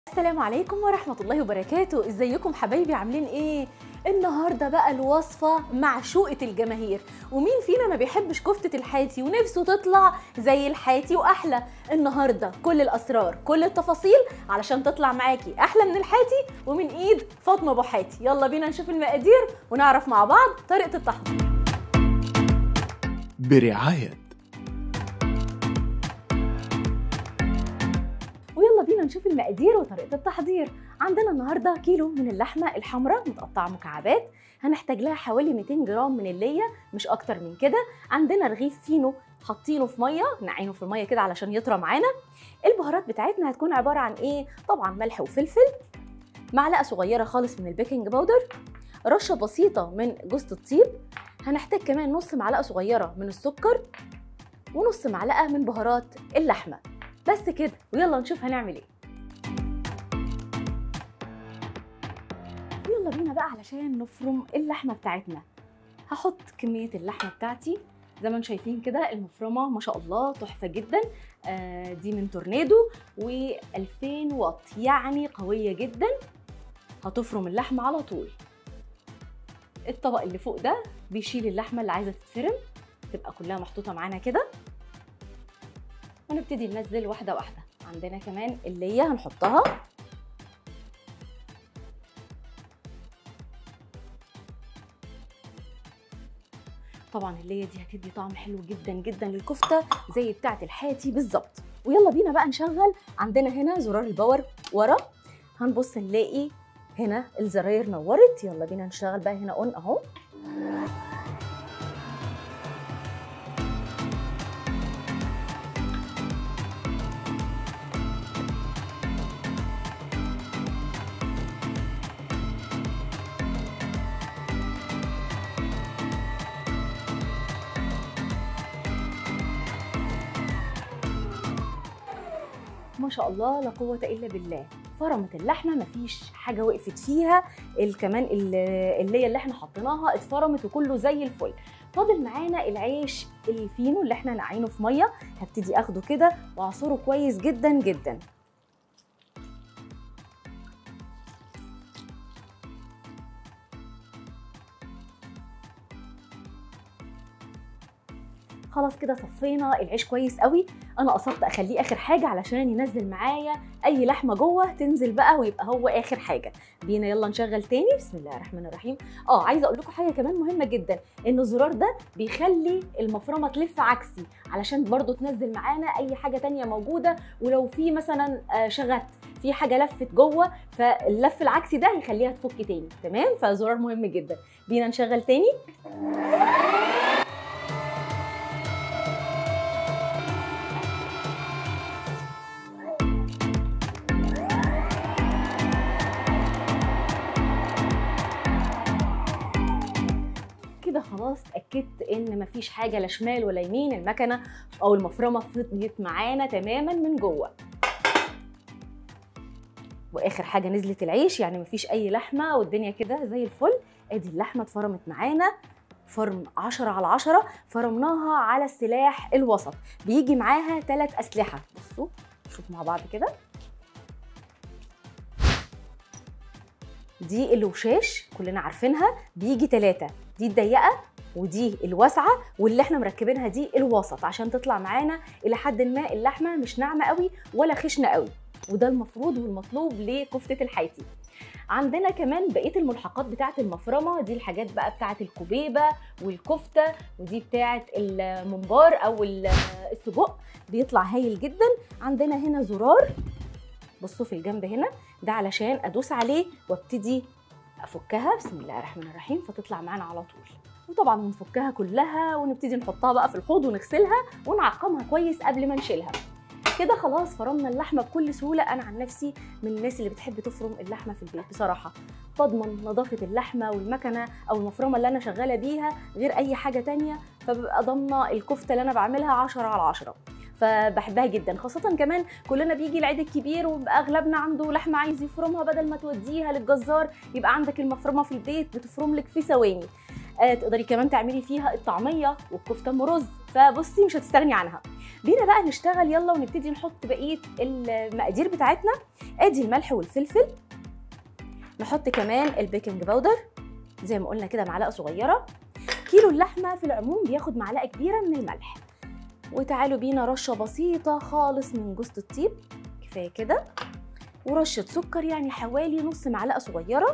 السلام عليكم ورحمة الله وبركاته ازيكم حبايبي عاملين ايه النهارده بقى الوصفة معشوقة الجماهير ومين فينا ما بيحبش كفتة الحاتي ونفسه تطلع زي الحاتي واحلى النهارده كل الاسرار كل التفاصيل علشان تطلع معاكي احلى من الحاتي ومن ايد فاطمة ابو حاتي يلا بينا نشوف المقادير ونعرف مع بعض طريقة التحضير برعاية ويلا بينا نشوف المقادير وطريقة التحضير عندنا النهاردة كيلو من اللحمة الحمراء متقطعة مكعبات هنحتاج لها حوالي 200 جرام من اللية مش أكتر من كده عندنا رغيف فينو حاطينه في مية نعينه في المية كده علشان يطرى معانا البهارات بتاعتنا هتكون عبارة عن إيه؟ طبعا ملح وفلفل معلقة صغيرة خالص من البيكنج باودر رشة بسيطة من جوز الطيب هنحتاج كمان نص معلقة صغيرة من السكر ونص معلقة من بهارات اللحمة بس كده ويلا نشوف هنعمل ايه يلا بينا بقى علشان نفرم اللحمه بتاعتنا هحط كميه اللحمه بتاعتي زي ما انتم شايفين كده المفرمه ما شاء الله تحفه جدا آه دي من تورنيدو و2000 واط يعني قويه جدا هتفرم اللحمه على طول الطبق اللي فوق ده بيشيل اللحمه اللي عايزه تتفرم تبقى كلها محطوطه معانا كده ونبتدي ننزل واحدة واحدة عندنا كمان اللية هنحطها طبعا اللية دي هتدي طعم حلو جدا جدا للكفتة زي بتاعة الحاتي بالظبط ويلا بينا بقى نشغل عندنا هنا زرار الباور ورا هنبص نلاقي هنا الزراير نورت يلا بينا نشتغل بقى هنا اون اهو ما شاء الله لا قوة إلا بالله فرمت اللحمة مفيش حاجة وقفت فيها كمان اللي اللي احنا حطيناها اتفرمت وكله زي الفل فاضل معانا العيش الفينو اللي احنا نعينه في مية هبتدي اخده كده واعصره كويس جدا جدا خلاص كده صفينا العيش كويس قوي انا قصدت اخليه اخر حاجه علشان ينزل معايا اي لحمه جوه تنزل بقى ويبقى هو اخر حاجه بينا يلا نشغل تاني بسم الله الرحمن الرحيم اه عايزه اقول لكم حاجه كمان مهمه جدا ان الزرار ده بيخلي المفرمه تلف عكسي علشان برضو تنزل معانا اي حاجه تانية موجوده ولو في مثلا شغت في حاجه لفت جوه فاللف العكسي ده يخليها تفك تاني تمام فزرار مهم جدا بينا نشغل تاني كده خلاص اتاكدت ان مفيش حاجه لا شمال ولا يمين المكنه او المفرمه فضيت معانا تماما من جوه واخر حاجه نزلت العيش يعني مفيش اي لحمه والدنيا كده زي الفل ادي اللحمه اتفرمت معانا فرم 10 على 10 فرمناها على السلاح الوسط بيجي معاها ثلاث اسلحه بصوا نشوف مع بعض كده دي الوشاش كلنا عارفينها بيجي ثلاثة دي الضيقة ودي الواسعة واللي احنا مركبينها دي الوسط عشان تطلع معانا إلى حد ما اللحمة مش ناعمة قوي ولا خشنة قوي وده المفروض والمطلوب لكفتة الحيتي عندنا كمان بقيه الملحقات بتاعه المفرمه دي الحاجات بقى بتاعه الكبيبه والكفته ودي بتاعه الممبار او السجق بيطلع هايل جدا عندنا هنا زرار بصوا في الجنب هنا ده علشان ادوس عليه وابتدي افكها بسم الله الرحمن الرحيم فتطلع معانا على طول وطبعا بنفكها كلها ونبتدي نحطها بقى في الحوض ونغسلها ونعقمها كويس قبل ما نشيلها كده خلاص فرمنا اللحمه بكل سهوله انا عن نفسي من الناس اللي بتحب تفرم اللحمه في البيت بصراحه بضمن نظافه اللحمه والمكنه او المفرمه اللي انا شغاله بيها غير اي حاجه تانية فببقى ضامنه الكفته اللي انا بعملها 10 على 10 فبحبها جدا خاصة كمان كلنا بيجي العيد الكبير وبقى اغلبنا عنده لحمة عايز يفرمها بدل ما توديها للجزار يبقى عندك المفرمة في البيت بتفرم لك في ثواني آه تقدري كمان تعملي فيها الطعميه والكفته ام رز فبصي مش هتستغني عنها بينا بقى نشتغل يلا ونبتدي نحط بقيه المقادير بتاعتنا ادي الملح والفلفل نحط كمان البيكنج باودر زي ما قلنا كده معلقه صغيره كيلو اللحمه في العموم بياخد معلقه كبيره من الملح وتعالوا بينا رشه بسيطه خالص من جوز الطيب كفايه كده ورشه سكر يعني حوالي نص معلقه صغيره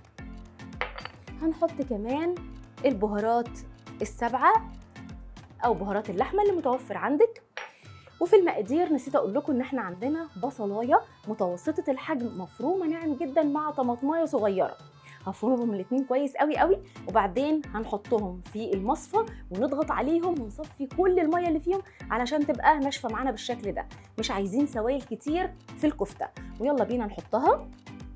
هنحط كمان البهارات السبعه او بهارات اللحمه اللي متوفر عندك وفي المقادير نسيت اقول لكم ان احنا عندنا بصلايه متوسطه الحجم مفرومه ناعم جدا مع طماطمايه صغيره هفرمهم الاثنين كويس قوي قوي وبعدين هنحطهم في المصفى ونضغط عليهم ونصفي كل الميه اللي فيهم علشان تبقى ناشفه معانا بالشكل ده مش عايزين سوائل كتير في الكفته ويلا بينا نحطها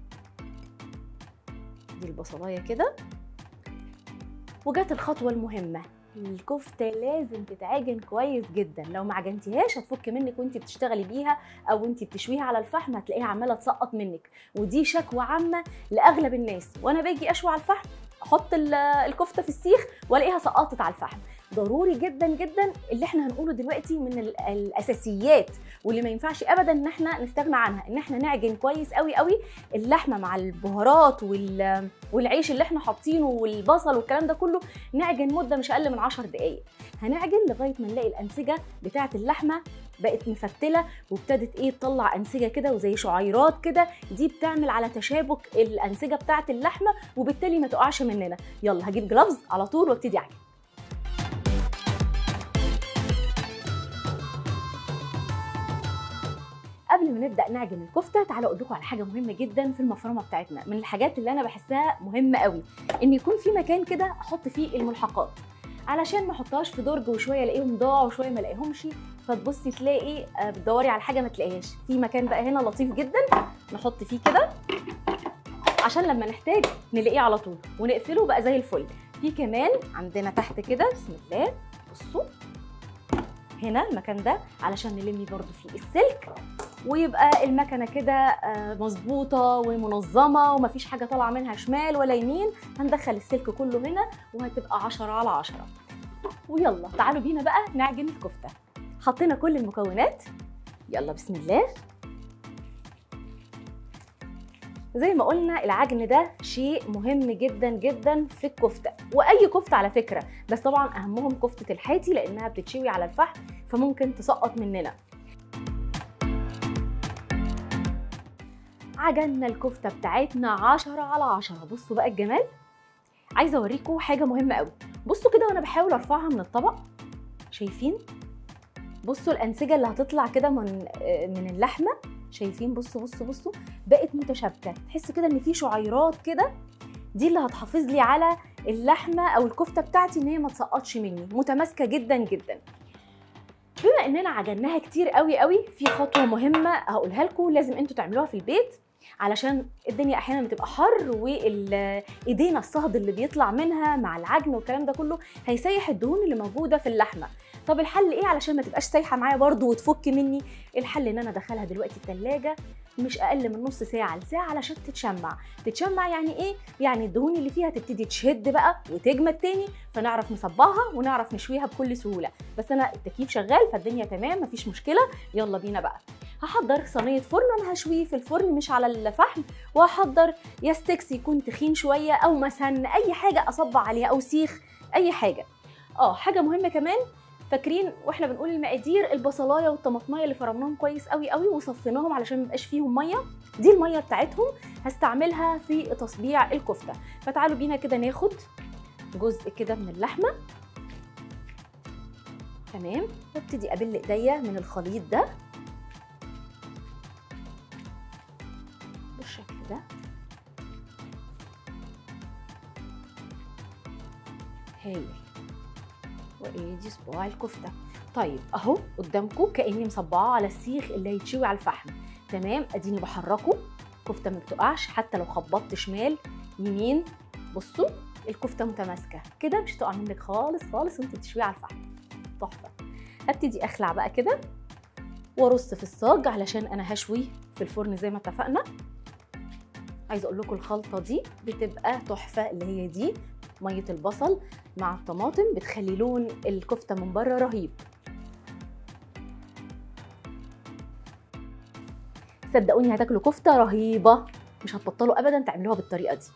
دي البصلايه كده وجت الخطوه المهمه الكفته لازم تتعجن كويس جدا لو ما عجنتيهاش هتفك منك وانت بتشتغلي بيها او انت بتشويها على الفحم هتلاقيها عماله تسقط منك ودي شكوى عامه لاغلب الناس وانا باجي اشوي على الفحم احط الكفته في السيخ والاقيها سقطت على الفحم ضروري جدا جدا اللي احنا هنقوله دلوقتي من الاساسيات واللي ما ينفعش ابدا ان احنا نستغنى عنها ان احنا نعجن كويس قوي قوي اللحمه مع البهارات والعيش اللي احنا حاطينه والبصل والكلام ده كله نعجن مده مش اقل من 10 دقائق هنعجن لغايه ما نلاقي الانسجه بتاعه اللحمه بقت مفتله وابتدت ايه تطلع انسجه كده وزي شعيرات كده دي بتعمل على تشابك الانسجه بتاعه اللحمه وبالتالي ما تقعش مننا يلا هجيب جلافز على طول وابتدي اعجن قبل ما نبدا نعجن الكفته تعالوا اقول لكم على حاجه مهمه جدا في المفرمه بتاعتنا من الحاجات اللي انا بحسها مهمه قوي ان يكون في مكان كده احط فيه الملحقات علشان ما احطهاش في درج وشويه الاقيهم ضاعوا وشويه ما الاقيهمش فتبصي تلاقي بتدوري على حاجه ما تلاقيهاش في مكان بقى هنا لطيف جدا نحط فيه كده عشان لما نحتاج نلاقيه على طول ونقفله بقى زي الفل في كمان عندنا تحت كده بسم الله بصوا هنا المكان ده علشان نلمي برضو فيه السلك ويبقى المكنه كده مظبوطه ومنظمه ومفيش حاجه طالعه منها شمال ولا يمين هندخل السلك كله هنا وهتبقى 10 على 10 ويلا تعالوا بينا بقى نعجن الكفته حطينا كل المكونات يلا بسم الله زي ما قلنا العجن ده شيء مهم جدا جدا في الكفته واي كفته على فكره بس طبعا اهمهم كفته الحاتي لانها بتتشوي على الفحم فممكن تسقط مننا عجنا الكفته بتاعتنا 10 على 10 بصوا بقى الجمال عايزه اوريكم حاجه مهمه قوي بصوا كده وانا بحاول ارفعها من الطبق شايفين بصوا الانسجه اللي هتطلع كده من من اللحمه شايفين بصوا بصوا بصوا بقت متشابكه تحسوا كده ان في شعيرات كده دي اللي هتحافظ لي على اللحمه او الكفته بتاعتي ان هي ما تسقطش مني متماسكه جدا جدا بما اننا عجناها كتير قوي قوي في خطوه مهمه هقولها لكم لازم انتوا تعملوها في البيت علشان الدنيا احيانا بتبقى حر وايدينا الصهد اللي بيطلع منها مع العجن والكلام ده كله هيسيح الدهون اللي موجوده في اللحمه طب الحل ايه علشان ما تبقاش سايحه معايا برضو وتفك مني الحل ان انا ادخلها دلوقتي التلاجة مش اقل من نص ساعه لساعه علشان تتشمع تتشمع يعني ايه يعني الدهون اللي فيها تبتدي تشد بقى وتجمد تاني فنعرف نصبعها ونعرف نشويها بكل سهوله بس انا التكييف شغال فالدنيا تمام مفيش مشكله يلا بينا بقى هحضر صينيه فرن انا هشويه في الفرن مش على الفحم وهحضر يا ستيكس يكون تخين شويه او مسن اي حاجه اصبع عليها او سيخ اي حاجه اه حاجه مهمه كمان فاكرين واحنا بنقول المقادير البصلايه والطماطمايه اللي فرمناهم كويس قوي قوي وصفيناهم علشان ما يبقاش فيهم ميه دي الميه بتاعتهم هستعملها في تصبيع الكفته فتعالوا بينا كده ناخد جزء كده من اللحمه تمام وابتدي ابل ايديا من الخليط ده بالشكل ده هايل وادي صباع الكفته طيب اهو قدامكم كاني مصبعاه على السيخ اللي هيتشوي على الفحم تمام اديني بحركه الكفته ما بتقعش حتى لو خبطت شمال يمين بصوا الكفته متماسكه كده مش هتقع منك خالص خالص وانت بتشويها على الفحم تحفه هبتدي اخلع بقى كده وارص في الصاج علشان انا هشوي في الفرن زي ما اتفقنا عايزه اقول لكم الخلطه دي بتبقى تحفه اللي هي دي ميه البصل مع الطماطم بتخلي لون الكفته من بره رهيب صدقوني هتاكلوا كفته رهيبه مش هتبطلوا ابدا تعملوها بالطريقه دي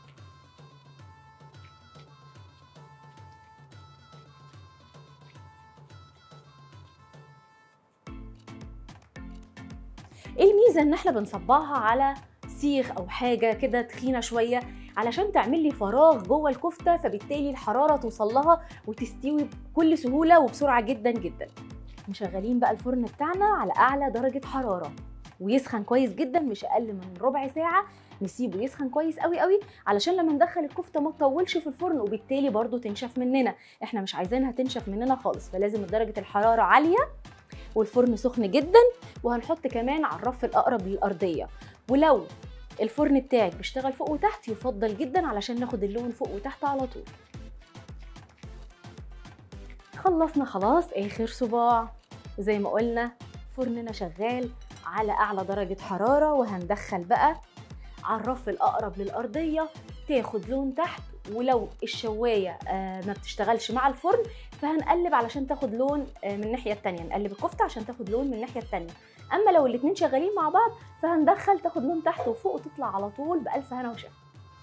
ايه الميزه ان احنا بنصبعها على سيخ او حاجه كده تخينه شويه علشان تعمل لي فراغ جوه الكفته فبالتالي الحراره توصل لها وتستوي بكل سهوله وبسرعه جدا جدا مشغلين بقى الفرن بتاعنا على اعلى درجه حراره ويسخن كويس جدا مش اقل من ربع ساعه نسيبه يسخن كويس قوي قوي علشان لما ندخل الكفته ما تطولش في الفرن وبالتالي برضو تنشف مننا احنا مش عايزينها تنشف مننا خالص فلازم درجه الحراره عاليه والفرن سخن جدا وهنحط كمان على الرف الاقرب للارضيه ولو الفرن بتاعك بيشتغل فوق وتحت يفضل جدا علشان ناخد اللون فوق وتحت على طول خلصنا خلاص اخر صباع زي ما قلنا فرننا شغال على اعلى درجه حراره وهندخل بقى على الرف الاقرب للارضيه تاخد لون تحت ولو الشوايه آه ما بتشتغلش مع الفرن فهنقلب علشان تاخد لون آه من الناحيه التانية نقلب الكفته عشان تاخد لون من الناحيه التانية اما لو الاتنين شغالين مع بعض فهندخل تاخد لون تحت وفوق وتطلع على طول بالف هنا وشفا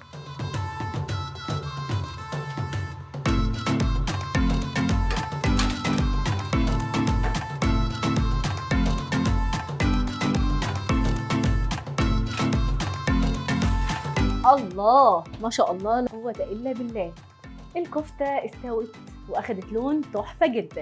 الله ما شاء الله لا قوة إلا بالله الكفتة استوت وأخدت لون تحفة جدا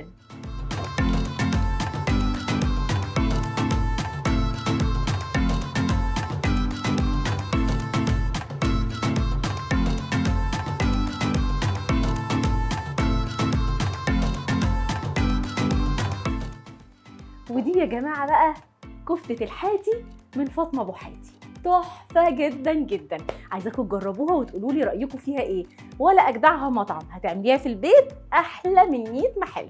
ودي يا جماعة بقى كفتة الحاتي من فاطمة أبو حاتي تحفة جدا جدا عايزاكم تجربوها وتقولوا لي رأيكم فيها ايه ولا أجدعها مطعم هتعمليها في البيت أحلى من 100 محل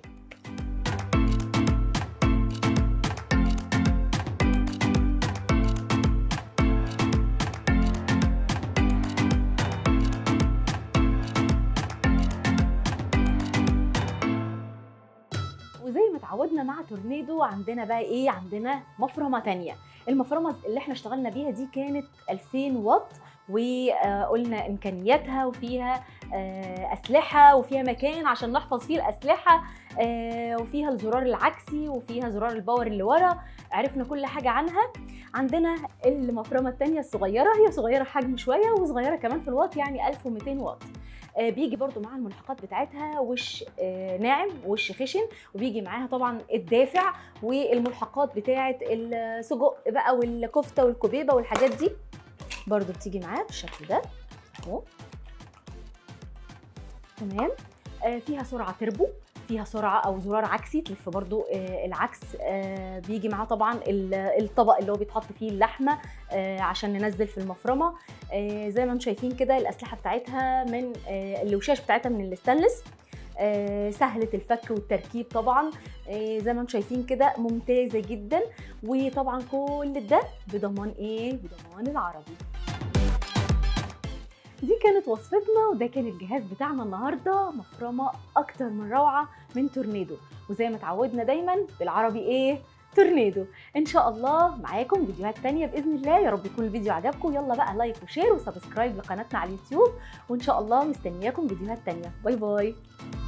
وزي ما اتعودنا مع تورنيدو عندنا بقى ايه عندنا مفرمه تانية المفرمه اللي احنا اشتغلنا بيها دي كانت 2000 واط وقلنا امكانياتها وفيها اسلحه وفيها مكان عشان نحفظ فيه الاسلحه وفيها الزرار العكسي وفيها زرار الباور اللي ورا عرفنا كل حاجه عنها عندنا المفرمه الثانيه الصغيره هي صغيره حجم شويه وصغيره كمان في الواط يعني 1200 واط بيجي برضو مع الملحقات بتاعتها وش ناعم وش خشن وبيجي معاها طبعا الدافع والملحقات بتاعه السجق بقى والكفته والكبيبه والحاجات دي برضو بتيجي معاه بالشكل ده اهو تمام فيها سرعه تربو فيها سرعه او زرار عكسي تلف برضو العكس بيجي معاه طبعا الطبق اللي هو بيتحط فيه اللحمه عشان ننزل في المفرمه زي ما انتم شايفين كده الاسلحه بتاعتها من الوشاش بتاعتها من الاستانلس سهلة الفك والتركيب طبعا زي ما انتم شايفين كده ممتازة جدا وطبعا كل ده بضمان ايه؟ بضمان العربي دي كانت وصفتنا وده كان الجهاز بتاعنا النهارده مفرمه اكتر من روعه من تورنيدو وزي ما اتعودنا دايما بالعربي ايه تورنيدو ان شاء الله معاكم فيديوهات تانية باذن الله يا رب يكون الفيديو عجبكم يلا بقى لايك وشير وسبسكرايب لقناتنا على اليوتيوب وان شاء الله مستنياكم فيديوهات تانية باي باي